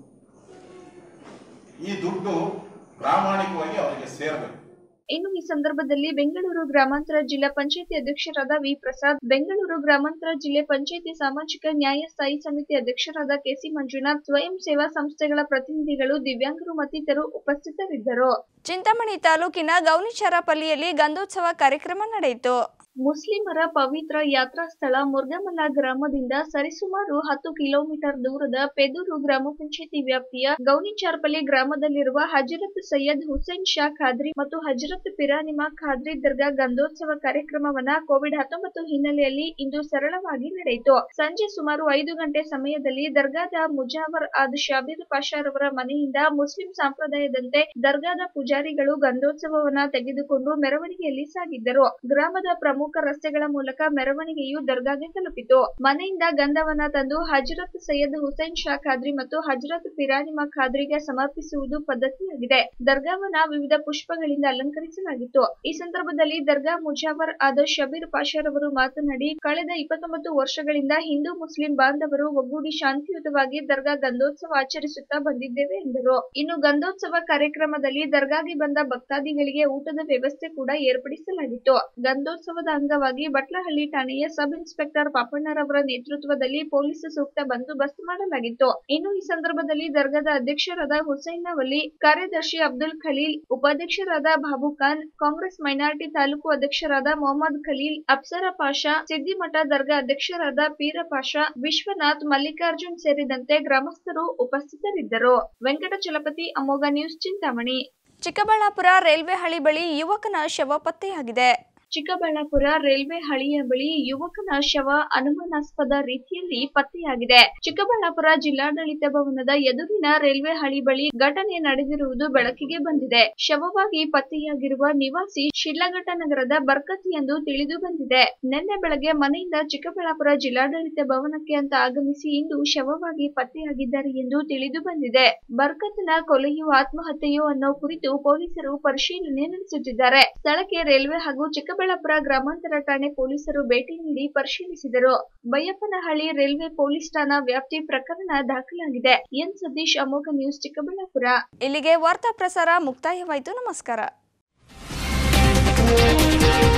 ಈ ದುಡ್ಡು ಪ್ರಾಮಾಣಿಕವಾಗಿ ಅವರಿಗೆ ಸೇರಬೇಕು ಇನ್ನು ಈ ಸಂದರ್ಭದಲ್ಲಿ ಬೆಂಗಳೂರು ಗ್ರಾಮಾಂತರ ಜಿಲ್ಲಾ ಪಂಚಾಯತಿ ಅಧ್ಯಕ್ಷರಾದ ವಿ ಪ್ರಸಾದ್ ಬೆಂಗಳೂರು ಗ್ರಾಮಾಂತರ ಜಿಲ್ಲೆ ಪಂಚಾಯತಿ ಸಾಮಾಜಿಕ ನ್ಯಾಯ ಸ್ಥಾಯಿ ಸಮಿತಿ ಅಧ್ಯಕ್ಷರಾದ ಕೆಸಿ ಮಂಜುನಾಥ್ ಸ್ವಯಂ ಸೇವಾ ಸಂಸ್ಥೆಗಳ ಪ್ರತಿನಿಧಿಗಳು ದಿವ್ಯಾಂಗರು ಮತ್ತಿತರರು ಉಪಸ್ಥಿತರಿದ್ದರು ಚಿಂತಾಮಣಿ ತಾಲೂಕಿನ ಗೌನಿಚಾರಪಲ್ಲಿಯಲ್ಲಿ ಗಂಧೋತ್ಸವ ಕಾರ್ಯಕ್ರಮ ನಡೆಯಿತು ಮುಸ್ಲಿಮರ ಪವಿತ್ರ ಯಾತ್ರಾ ಸ್ಥಳ ಮುರ್ಗಮಲ್ಲ ಗ್ರಾಮದಿಂದ ಸರಿಸುಮಾರು ಹತ್ತು ಕಿಲೋಮೀಟರ್ ದೂರದ ಪೆದೂರು ಗ್ರಾಮ ಪಂಚಾಯತಿ ವ್ಯಾಪ್ತಿಯ ಗೌನಿಚಾರ್ಪಲ್ಲಿ ಗ್ರಾಮದಲ್ಲಿರುವ ಹಜರತ್ ಸೈಯದ್ ಹುಸೇನ್ ಶಾ ಖಾದ್ರಿ ಮತ್ತು ಹಜರತ್ ಪಿರಾನಿಮಾ ಖಾದ್ರಿ ದರ್ಗಾ ಗಂಧೋತ್ಸವ ಕಾರ್ಯಕ್ರಮವನ್ನ ಕೋವಿಡ್ ಹತ್ತೊಂಬತ್ತು ಹಿನ್ನೆಲೆಯಲ್ಲಿ ಇಂದು ಸರಳವಾಗಿ ನಡೆಯಿತು ಸಂಜೆ ಸುಮಾರು ಐದು ಗಂಟೆ ಸಮಯದಲ್ಲಿ ದರ್ಗಾದ ಮುಜಾವರ್ ಆದ್ ಶಾಬೀರ್ ಪಾಷಾರವರ ಮನೆಯಿಂದ ಮುಸ್ಲಿಂ ಸಂಪ್ರದಾಯದಂತೆ ದರ್ಗಾದ ಪೂಜಾರಿಗಳು ಗಂಧೋತ್ಸವವನ್ನ ತೆಗೆದುಕೊಂಡು ಮೆರವಣಿಗೆಯಲ್ಲಿ ಸಾಗಿದ್ದರು ಗ್ರಾಮದ ಪ್ರಮುಖ ರಸ್ತೆಗಳ ಮೂಲಕ ಮೆರವಣಿಗೆಯು ದರ್ಗಾಗೆ ತಲುಪಿತು ಮನೆಯಿಂದ ಗಂಧವನ್ನ ತಂದು ಹಜರತ್ ಸೈಯದ್ ಹುಸೇನ್ ಶಾ ಖಾದ್ರಿ ಮತ್ತು ಹಜರತ್ ಪಿರಾನಿಮಾ ಖಾದ್ರಿಗೆ ಸಮರ್ಪಿಸುವುದು ಪದ್ಧತಿಯಾಗಿದೆ ದರ್ಗಾವನ್ನ ವಿವಿಧ ಪುಷ್ಪಗಳಿಂದ ಅಲಂಕರಿಸಲಾಗಿತ್ತು ಈ ಸಂದರ್ಭದಲ್ಲಿ ದರ್ಗಾ ಮುಜಾವರ್ ಆದ ಶಬೀರ್ ಪಾಷಾರವರು ಮಾತನಾಡಿ ಕಳೆದ ಇಪ್ಪತ್ತೊಂಬತ್ತು ವರ್ಷಗಳಿಂದ ಹಿಂದೂ ಮುಸ್ಲಿಂ ಬಾಂಧವರು ಒಗ್ಗೂಡಿ ಶಾಂತಿಯುತವಾಗಿ ದರ್ಗಾ ಗಂಧೋತ್ಸವ ಆಚರಿಸುತ್ತಾ ಬಂದಿದ್ದೇವೆ ಎಂದರು ಇನ್ನು ಗಂಧೋತ್ಸವ ಕಾರ್ಯಕ್ರಮದಲ್ಲಿ ದರ್ಗಾಗೆ ಬಂದ ಭಕ್ತಾದಿಗಳಿಗೆ ಊಟದ ವ್ಯವಸ್ಥೆ ಕೂಡ ಏರ್ಪಡಿಸಲಾಗಿತ್ತು ಗಂಧೋತ್ಸವದ ಅಂಗವಾಗಿ ಬಟ್ಲಹಳ್ಳಿ ಠಾಣೆಯ ಸಬ್ ಇನ್ಸ್ಪೆಕ್ಟರ್ ಪಾಪಣ್ಣರವರ ನೇತೃತ್ವದಲ್ಲಿ ಪೊಲೀಸ್ ಸೂಕ್ತ ಬಂದೋಬಸ್ತ್ ಮಾಡಲಾಗಿತ್ತು ಇನ್ನು ಈ ಸಂದರ್ಭದಲ್ಲಿ ದರ್ಗಾದ ಅಧ್ಯಕ್ಷರಾದ ಹುಸೈನ್ ನವಲಿ ಕಾರ್ಯದರ್ಶಿ ಅಬ್ದುಲ್ ಖಲೀಲ್ ಉಪಾಧ್ಯಕ್ಷರಾದ ಬಾಬು ಖಾನ್ ಕಾಂಗ್ರೆಸ್ ಮೈನಾರಿಟಿ ತಾಲೂಕು ಅಧ್ಯಕ್ಷರಾದ ಮೊಹಮ್ಮದ್ ಖಲೀಲ್ ಅಪ್ಸರ ಪಾಷಾ ಸಿದ್ದಿಮಠ ದರ್ಗಾ ಅಧ್ಯಕ್ಷರಾದ ಪೀರ ಪಾಷಾ ವಿಶ್ವನಾಥ್ ಮಲ್ಲಿಕಾರ್ಜುನ್ ಸೇರಿದಂತೆ ಗ್ರಾಮಸ್ಥರು ಉಪಸ್ಥಿತರಿದ್ದರು ವೆಂಕಟಚಲಪತಿ ಅಮೋಘ ನ್ಯೂಸ್ ಚಿಂತಾಮಣಿ ಚಿಕ್ಕಬಳ್ಳಾಪುರ ರೈಲ್ವೆ ಹಳಿ ಬಳಿ ಯುವಕನ ಶವ ಪತ್ತೆಯಾಗಿದೆ ಚಿಕ್ಕಬಳ್ಳಾಪುರ ರೈಲ್ವೆ ಹಳಿಯ ಬಳಿ ಯುವಕನ ಶವ ಅನುಮಾನಾಸ್ಪದ ರೀತಿಯಲ್ಲಿ ಪತ್ತೆಯಾಗಿದೆ ಚಿಕ್ಕಬಳ್ಳಾಪುರ ಜಿಲ್ಲಾಡಳಿತ ಭವನದ ಎದುರಿನ ರೈಲ್ವೆ ಹಳಿ ಬಳಿ ಘಟನೆ ನಡೆದಿರುವುದು ಬೆಳಕಿಗೆ ಬಂದಿದೆ ಶವವಾಗಿ ಪತ್ತೆಯಾಗಿರುವ ನಿವಾಸಿ ಶಿಡ್ಲಘಟ್ಟ ನಗರದ ಬರ್ಕತ್ ಎಂದು ತಿಳಿದು ಬಂದಿದೆ ನಿನ್ನೆ ಬೆಳಗ್ಗೆ ಮನೆಯಿಂದ ಚಿಕ್ಕಬಳ್ಳಾಪುರ ಜಿಲ್ಲಾಡಳಿತ ಭವನಕ್ಕೆ ಅಂತ ಆಗಮಿಸಿ ಇಂದು ಶವವಾಗಿ ಪತ್ತೆಯಾಗಿದ್ದಾರೆ ಎಂದು ತಿಳಿದು ಬಂದಿದೆ ಬರ್ಕತ್ನ ಕೊಲೆಯು ಆತ್ಮಹತ್ಯೆಯೋ ಅನ್ನೋ ಕುರಿತು ಪೊಲೀಸರು ಪರಿಶೀಲನೆ ನಡೆಸುತ್ತಿದ್ದಾರೆ ಸ್ಥಳಕ್ಕೆ ರೈಲ್ವೆ ಹಾಗೂ ಚಿಕ್ಕಬಳ್ಳಾಪುರ ಗ್ರಾಮಾಂತರ ಠಾಣೆ ಪೊಲೀಸರು ಭೇಟಿ ನೀಡಿ ಪರಿಶೀಲಿಸಿದರು ಬೈಯಪ್ಪನಹಳ್ಳಿ ರೈಲ್ವೆ ಪೊಲೀಸ್ ಠಾಣಾ ವ್ಯಾಪ್ತಿ ಪ್ರಕರಣ ದಾಖಲಾಗಿದೆ ಎನ್ ಸತೀಶ್ ಅಮೋಘ ನ್ಯೂಸ್ ಚಿಕ್ಕಬಳ್ಳಾಪುರ ಇಲ್ಲಿಗೆ ವಾರ್ತಾ ಪ್ರಸಾರ ಮುಕ್ತಾಯವಾಯಿತು ನಮಸ್ಕಾರ